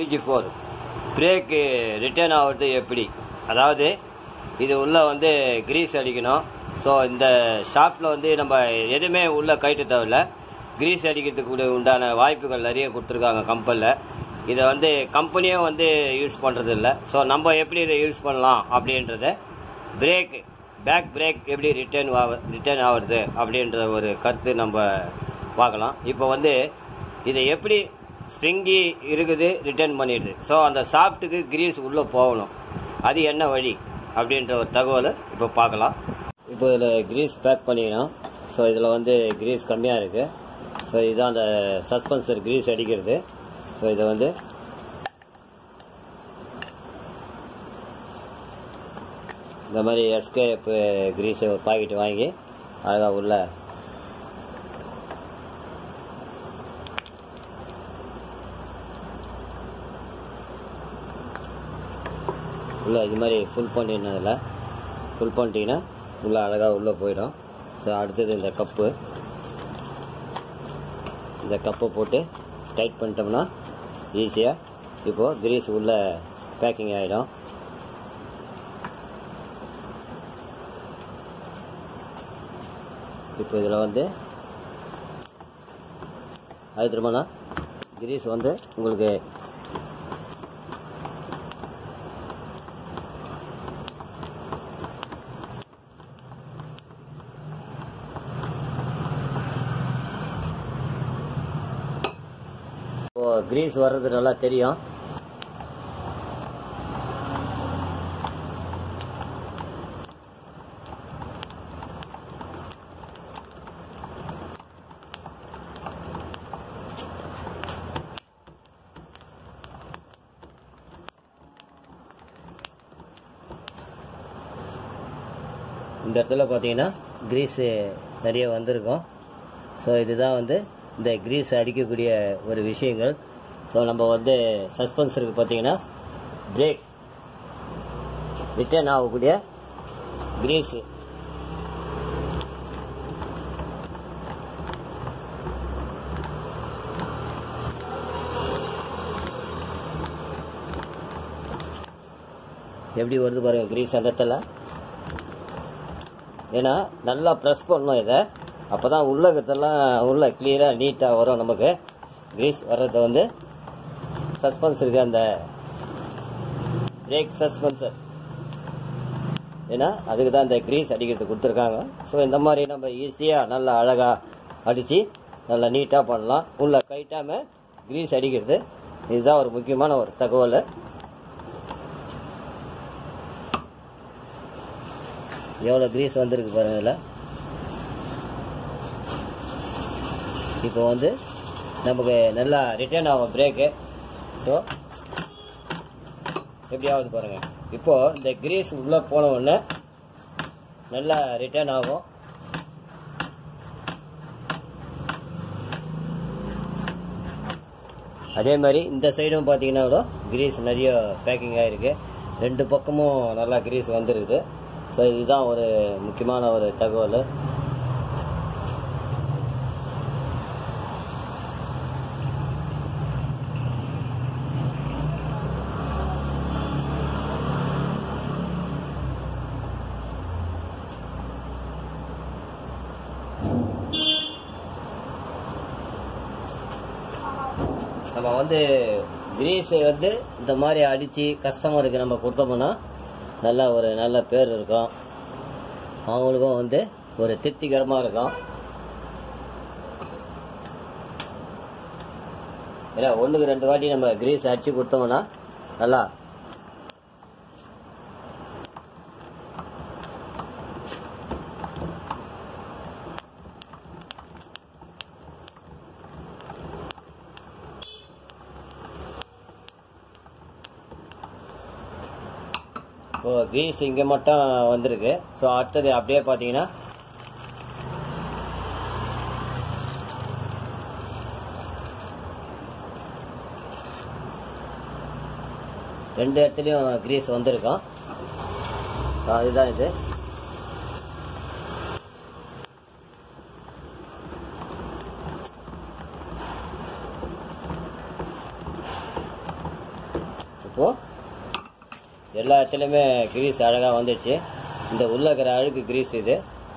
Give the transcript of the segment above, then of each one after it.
PG four brake return ஆகுறது எப்படி அதாவது இது உள்ள வந்து கிரீஸ் அடிக்கணும் ஸோ இந்த ஷாப்பில் வந்து நம்ம எதுவுமே உள்ள கயிட்டு தேவையில்ல கிரீஸ் அடிக்கிறதுக்கு கூட உண்டான வாய்ப்புகள் நிறைய கொடுத்துருக்காங்க கம்பெனியில் இதை வந்து கம்பெனியும் வந்து யூஸ் பண்ணுறது இல்லை ஸோ நம்ம எப்படி இதை யூஸ் பண்ணலாம் அப்படின்றத பிரேக் பேக் பிரேக் எப்படி ரிட்டர்ன் ரிட்டர்ன் ஆகுறது அப்படின்ற ஒரு கருத்து நம்ம பார்க்கலாம் இப்போ வந்து இதை எப்படி ஸ்ப்ரிங்கி இருக்குது ரிட்டர்ன் பண்ணிடுது ஸோ அந்த சாஃப்ட்டுக்கு கிரீஸ் உள்ளே போகணும் அது என்ன வழி அப்படின்ற ஒரு தகவலை இப்போ பார்க்கலாம் இப்போ இதில் கிரீஸ் பேக் பண்ணிக்கணும் ஸோ இதில் வந்து கிரீஸ் கம்மியாக இருக்குது ஸோ இதுதான் அந்த சஸ்பென்சர் கிரீஸ் அடிக்கிறது ஸோ இதை வந்து இந்த மாதிரி எஸ்கேப் கிரீஸ் ஒரு பாக்கெட் வாங்கி அழகாக உள்ள உள்ள இது மாதிரி ஃபுல் பண்ணிடணும் அதில் ஃபுல் பண்ணிட்டீங்கன்னா உள்ள அழகாக உள்ளே போயிடும் ஸோ அடுத்தது இந்த கப்பு இந்த கப்பை போட்டு டைட் பண்ணிட்டோம்னா ஈஸியாக இப்போது கிரீஸ் உள்ள பேக்கிங் ஆகிடும் இப்போ இதில் வந்து அது திரும்பனா கிரீஸ் வந்து உங்களுக்கு இப்போ கிரீஸ் வர்றது நல்லா தெரியும் இந்த இடத்துல பார்த்தீங்கன்னா கிரீஸு நிறைய வந்திருக்கும் ஸோ இதுதான் வந்து இந்த கிரீஸ் அடிக்கக்கூடிய ஒரு விஷயங்கள் ஸோ நம்ம வந்து சஸ்பென்சருக்கு பார்த்தீங்கன்னா பிரேக் ரிட்டர்ன் ஆகக்கூடிய கிரீஸு எப்படி வருது பாருங்க கிரீஸ் அந்த இடத்துல ஏன்னா நல்லா ப்ரெஸ் பண்ணணும் இதை அப்போ தான் உள்ள இருக்கிறதெல்லாம் உள்ள கிளியராக நீட்டாக வரும் நமக்கு கிரீஸ் வர்றதை வந்து சஸ்பென்சருக்கு அந்த பிரேக் சஸ்பென்சர் ஏன்னா அதுக்கு தான் இந்த கிரீஸ் அடிக்கிறது கொடுத்துருக்காங்க ஸோ இந்த மாதிரி நம்ம ஈஸியாக நல்லா அழகாக அடித்து நல்லா நீட்டாக பண்ணலாம் உள்ள கைட்டாமல் கிரீஸ் அடிக்கிறது இதுதான் ஒரு முக்கியமான ஒரு தகவல் எவ்வளோ கிரீஸ் வந்திருக்கு பாருங்க இதில் இப்போ வந்து நமக்கு நல்லா ரிட்டர்ன் ஆகும் பிரேக்கு ஸோ எப்படி ஆகுது பாருங்க இப்போ இந்த கிரீஸ் உள்ளே போன உடனே நல்லா ரிட்டர்ன் ஆகும் அதே மாதிரி இந்த சைடும் பார்த்தீங்கன்னா கூட கிரீஸ் நிறைய பேக்கிங் ஆகிருக்கு ரெண்டு பக்கமும் நல்லா கிரீஸ் வந்துருக்குது ஸோ இதுதான் ஒரு முக்கியமான ஒரு தகவல் நம்ம வந்து கிரீஸை வந்து இந்த மாதிரி அடித்து கஸ்டமருக்கு நம்ம கொடுத்தோம்னா நல்ல ஒரு நல்ல பேர் இருக்கும் அவங்களுக்கும் வந்து ஒரு திருப்திகரமாக இருக்கும் ஏன்னா ஒன்றுக்கு ரெண்டு வாட்டி நம்ம கிரீஸ் அடிச்சு கொடுத்தோம்னா நல்லா இப்போ கிரீஸ் இங்கே மட்டும் வந்திருக்கு ஸோ அடுத்தது அப்படியே பார்த்தீங்கன்னா ரெண்டு இடத்துலையும் கிரீஸ் வந்திருக்கும் அதுதான் இது எல்லா இடத்துலையுமே கிரீஸ் அழகாக வந்துடுச்சு இந்த உள்ள இருக்கிற அழுக்கு கிரீஸ் இது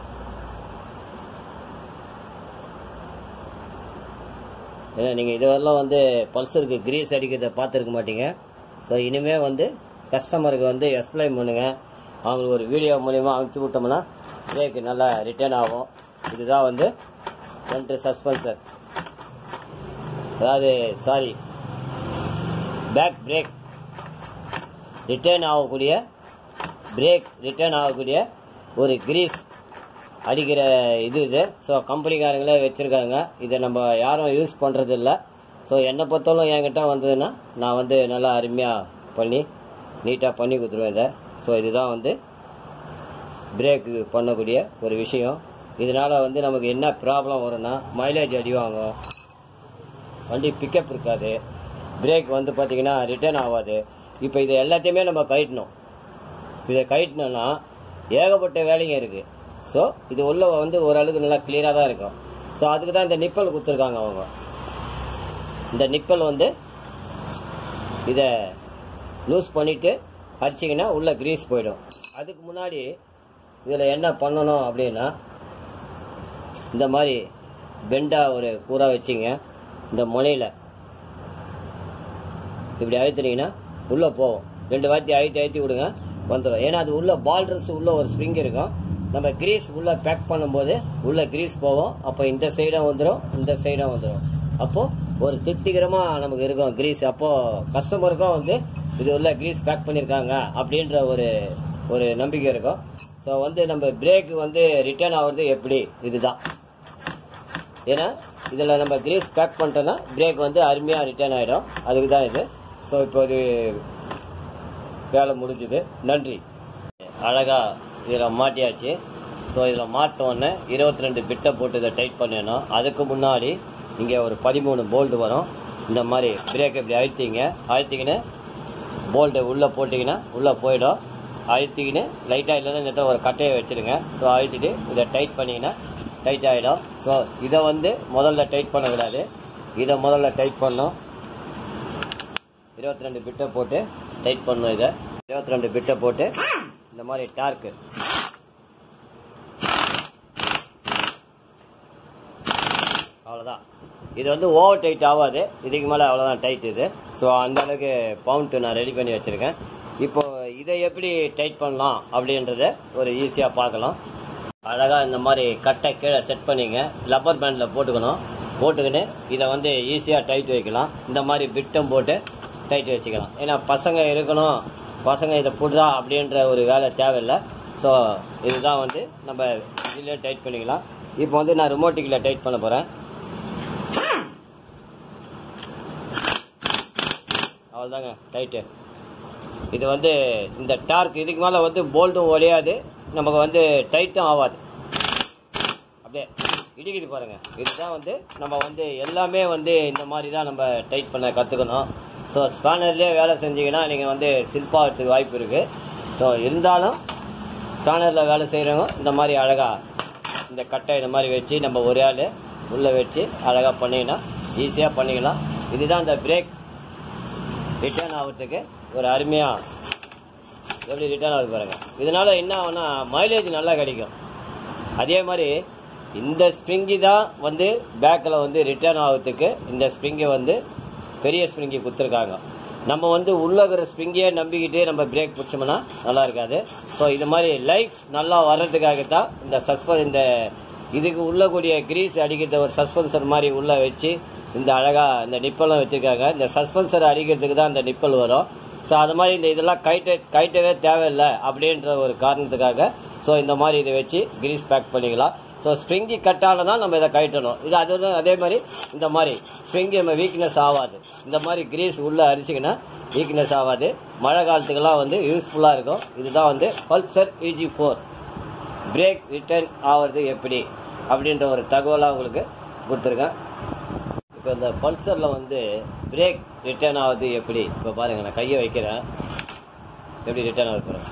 ஏன்னா நீங்கள் இதுவரைலாம் வந்து பல்சருக்கு கிரீஸ் அடிக்கிறத பார்த்துருக்க மாட்டீங்க ஸோ இனிமேல் வந்து கஸ்டமருக்கு வந்து எக்ஸ்பிளைன் பண்ணுங்க அவங்களுக்கு ஒரு வீடியோ மூலியமாக அனுப்பிச்சி விட்டோம்னா பிரேக்கு நல்லா ரிட்டர்ன் ஆகும் இதுதான் வந்து ஃப்ரண்ட் சஸ்பென்சர் அதாவது சாரி பேக் பிரேக் ரிட்டர்ன் ஆகக்கூடிய பிரேக் ரிட்டர்ன் ஆகக்கூடிய ஒரு கிரீஸ் அடிக்கிற இது இது ஸோ கம்பெனிக்காரங்களே வச்சுருக்காங்க இதை நம்ம யாரும் யூஸ் பண்ணுறது இல்லை ஸோ என்னை பொறுத்தவரைக்கும் என்கிட்ட வந்ததுன்னா நான் வந்து நல்லா அருமையாக பண்ணி நீட்டாக பண்ணி கொடுத்துருவேன் இதை ஸோ இதுதான் வந்து பிரேக்கு பண்ணக்கூடிய ஒரு விஷயம் இதனால் வந்து நமக்கு என்ன ப்ராப்ளம் வரும்னா மைலேஜ் அடி வாங்கும் வண்டி பிக்கப் இருக்காது பிரேக் வந்து பார்த்தீங்கன்னா ரிட்டர்ன் ஆகாது இப்போ இது எல்லாத்தையுமே நம்ம கழட்டணும் இதை கழட்டினோன்னா ஏகப்பட்ட வேலைங்க இருக்குது ஸோ இது உள்ள வந்து ஓரளவுக்கு நல்லா கிளியராக தான் இருக்கும் ஸோ அதுக்கு தான் இந்த நிப்பல் கொடுத்துருக்காங்க அவங்க இந்த நிப்பல் வந்து இதை லூஸ் பண்ணிவிட்டு அடிச்சிங்கன்னா உள்ள கிரீஸ் போயிடும் அதுக்கு முன்னாடி இதில் என்ன பண்ணணும் அப்படின்னா இந்த மாதிரி பெண்டாக ஒரு கூரா வச்சிங்க இந்த முனையில் இப்படி அழுத்துனீங்கன்னா உள்ளே போகும் ரெண்டு வாத்தி அழுத்தி அழுத்தி விடுங்க வந்துடும் ஏன்னா அது உள்ள பால்டர்ஸ் உள்ள ஒரு ஸ்ப்ரிங் இருக்கும் நம்ம கிரீஸ் உள்ள பேக் பண்ணும்போது உள்ள கிரீஸ் போவோம் அப்போ இந்த சைடும் வந்துடும் இந்த சைடும் வந்துடும் அப்போ ஒரு திருப்திகரமா நமக்கு இருக்கும் கிரீஸ் அப்போ கஸ்டமருக்கும் வந்து இது உள்ள கிரீஸ் பேக் பண்ணியிருக்காங்க அப்படின்ற ஒரு ஒரு நம்பிக்கை இருக்கும் ஸோ வந்து நம்ம பிரேக் வந்து ரிட்டர்ன் ஆகுறது எப்படி இதுதான் ஏன்னா இதில் நம்ம கிரீஸ் பேக் பண்ணிட்டோன்னா பிரேக் வந்து அருமையாக ரிட்டர்ன் ஆகிடும் அதுக்கு தான் இது ஸோ இப்போ இது வேலை முடிஞ்சுது நன்றி அழகாக இதில் மாட்டியாச்சு ஸோ இதில் மாட்டோன்னே இருபத்தி ரெண்டு பிட்டை போட்டு இதை டைட் பண்ணிடணும் அதுக்கு முன்னாடி இங்கே ஒரு பதிமூணு போல்டு வரும் இந்த மாதிரி பிரேக் இப்படி அழுத்திங்க அழுத்திக்கின்னு போல்ட்டை உள்ளே போட்டிங்கன்னா உள்ளே போயிடும் அழுத்திக்கின்னு லைட்டாக இல்லைன்னா இந்த இடத்துல ஒரு கட்டையை வச்சுருங்க ஸோ அழுத்திட்டு இதை டைட் பண்ணிங்கன்னா டைட் ஆகிடும் ஸோ இதை வந்து முதல்ல டைட் பண்ணக்கூடாது இதை முதல்ல டைட் பண்ணணும் இருபத்தி ரெண்டு பிட்டை போட்டு டைட் பண்ணணும் இதை இருபத்தி ரெண்டு பிட்டை போட்டு இந்த மாதிரி டார்க்கு அவ்வளோதான் இது வந்து ஓவர் டைட் ஆகாது இதுக்கு மேலே அவ்வளோதான் டைட் இது ஸோ அந்த அளவுக்கு பவுண்ட் நான் ரெடி பண்ணி வச்சுருக்கேன் இப்போ இதை எப்படி டைட் பண்ணலாம் அப்படின்றத ஒரு ஈஸியாக பார்க்கலாம் அழகாக இந்த மாதிரி கட்டை கீழே செட் பண்ணிங்க லப்பர் பேண்டில் போட்டுக்கணும் போட்டுக்கின்னு இதை வந்து ஈஸியாக டைட் வைக்கலாம் இந்த மாதிரி பிட்டம் போட்டு டைட் வச்சுக்கலாம் ஏன்னா பசங்க இருக்கணும் பசங்க இதை புடுறா அப்படின்ற ஒரு வேலை தேவையில்லை ஸோ இதுதான் வந்து நம்ம இதிலே டைட் பண்ணிக்கலாம் இப்போ வந்து நான் ரிமோட்டிக்கில் டைட் பண்ண போகிறேன் அவ்வளோதாங்க டைட்டு இது வந்து இந்த டார்க் இதுக்கு மேலே வந்து போல்ட்டும் ஒடையாது நமக்கு வந்து டைட்டும் ஆகாது அப்படியே இடிக்குது பாருங்க இதுதான் வந்து நம்ம வந்து எல்லாமே வந்து இந்த மாதிரி தான் நம்ம டைட் பண்ண கற்றுக்கணும் ஸோ ஸ்பேனர்லேயே வேலை செஞ்சீங்கன்னா நீங்கள் வந்து சில்பாகிறதுக்கு வாய்ப்பு இருக்குது ஸோ இருந்தாலும் ஸ்பேனரில் வேலை செய்கிறவங்க இந்த மாதிரி அழகாக இந்த கட்டை இந்த மாதிரி வச்சு நம்ம ஒரு ஆள் உள்ளே வச்சு அழகாக பண்ணிங்கன்னா ஈஸியாக பண்ணிக்கலாம் இதுதான் இந்த பிரேக் ரிட்டர்ன் ஆகிறதுக்கு ஒரு அருமையாக எப்படி ரிட்டர்ன் ஆகுது பாருங்க இதனால என்ன ஆகும்னா மைலேஜ் நல்லா கிடைக்கும் அதே மாதிரி இந்த ஸ்ப்ரிங்கி தான் வந்து பேக்கில் வந்து ரிட்டர்ன் ஆகிறதுக்கு இந்த ஸ்ப்ரிங்கை வந்து பெரிய ஸ்ப்ரிங்கி கொடுத்துருக்காங்க நம்ம வந்து உள்ள இருக்கிற ஸ்ப்ரிங்கியே நம்பிக்கிட்டு நம்ம பிரேக் பிடிச்சோம்னா நல்லா இருக்காது ஸோ இது மாதிரி லைஃப் நல்லா வர்றதுக்காக தான் இந்த சஸ்பென் இந்த இதுக்கு உள்ளக்கூடிய கிரீஸ் அடிக்கிறத ஒரு சஸ்பென்சர் மாதிரி உள்ள வச்சு இந்த அழகா இந்த நிப்பெல்லாம் வச்சிருக்காங்க இந்த சஸ்பென்சர் அடிக்கிறதுக்கு தான் இந்த நிப்பல் வரும் ஸோ அது மாதிரி இந்த இதெல்லாம் கைட்ட கைட்டவே தேவையில்லை அப்படின்ற ஒரு காரணத்துக்காக ஸோ இந்த மாதிரி இதை வச்சு கிரீஸ் பேக் பண்ணிக்கலாம் ஸோ ஸ்ப்ரிங்கி கட்டால தான் நம்ம இதை கட்டணும் இது அது வந்து அதே மாதிரி இந்த மாதிரி ஸ்ப்ரிங்கி நம்ம வீக்னஸ் ஆகாது இந்த மாதிரி கிரீஸ் உள்ள அரிச்சிங்கன்னா வீக்னஸ் ஆகாது மழை காலத்துக்கெல்லாம் வந்து யூஸ்ஃபுல்லாக இருக்கும் இதுதான் வந்து பல்சர் இஜி ஃபோர் பிரேக் ரிட்டர்ன் ஆகிறது எப்படி அப்படின்ற ஒரு தகவலாக உங்களுக்கு கொடுத்துருக்கேன் இப்போ இந்த பல்சரில் வந்து பிரேக் ரிட்டர்ன் ஆகுது எப்படி இப்போ பாருங்க நான் கையை வைக்கிறேன் எப்படி ரிட்டர்ன் ஆகுது பாருங்க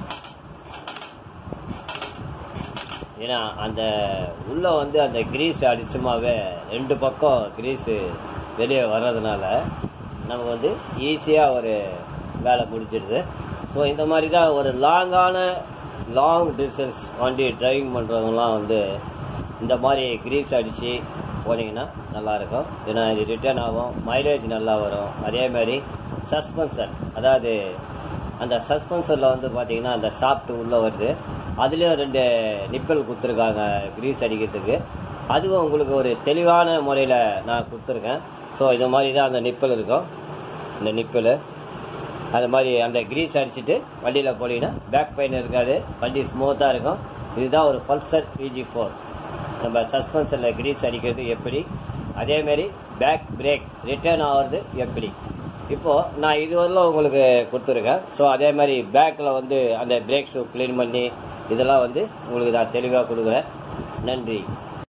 ஏன்னா அந்த உள்ள வந்து அந்த கிரீஸ் அடிச்சுமாவே ரெண்டு பக்கம் கிரீஸு வெளியே வர்றதுனால நமக்கு வந்து ஈஸியாக ஒரு வேலை முடிச்சிடுது ஸோ ஸோ இந்த மாதிரி தான் ஒரு லாங்கான லாங் டிஸ்டன்ஸ் வண்டி டிரைவிங் பண்ணுறவங்கலாம் வந்து இந்த மாதிரி கிரீஸ் அடித்து போனீங்கன்னா நல்லாயிருக்கும் ஏன்னா இது ரிட்டர்ன் ஆகும் மைலேஜ் நல்லா வரும் அதே மாதிரி சஸ்பென்சர் அதாவது அந்த சஸ்பென்சரில் வந்து பார்த்தீங்கன்னா அந்த ஷாப்ட் உள்ளே வருது அதுலேயும் ரெண்டு நிப்பல் கொடுத்துருக்காங்க கிரீஸ் அடிக்கிறதுக்கு அதுவும் உங்களுக்கு ஒரு தெளிவான முறையில் நான் கொடுத்துருக்கேன் ஸோ இது மாதிரி தான் அந்த நிப்பல் இருக்கும் இந்த நிப்பல் அது மாதிரி அந்த கிரீஸ் அடிச்சுட்டு வண்டியில் போனீங்கன்னா பேக் பெயின் இருக்காது வண்டி ஸ்மூத்தாக இருக்கும் இதுதான் ஒரு பல்சர் பிஜி ஃபோர் நம்ம சஸ்பென்ஷனில் கிரீஸ் அடிக்கிறது எப்படி அதேமாரி பேக் பிரேக் ரிட்டர்ன் ஆகிறது எப்படி இப்போது நான் இதுவரையிலும் உங்களுக்கு கொடுத்துருக்கேன் ஸோ அதே மாதிரி பேக்கில் வந்து அந்த பிரேக் ஷூ க்ளீன் பண்ணி இதெல்லாம் வந்து உங்களுக்கு நான் தெளிவாக கொடுக்குறேன் நன்றி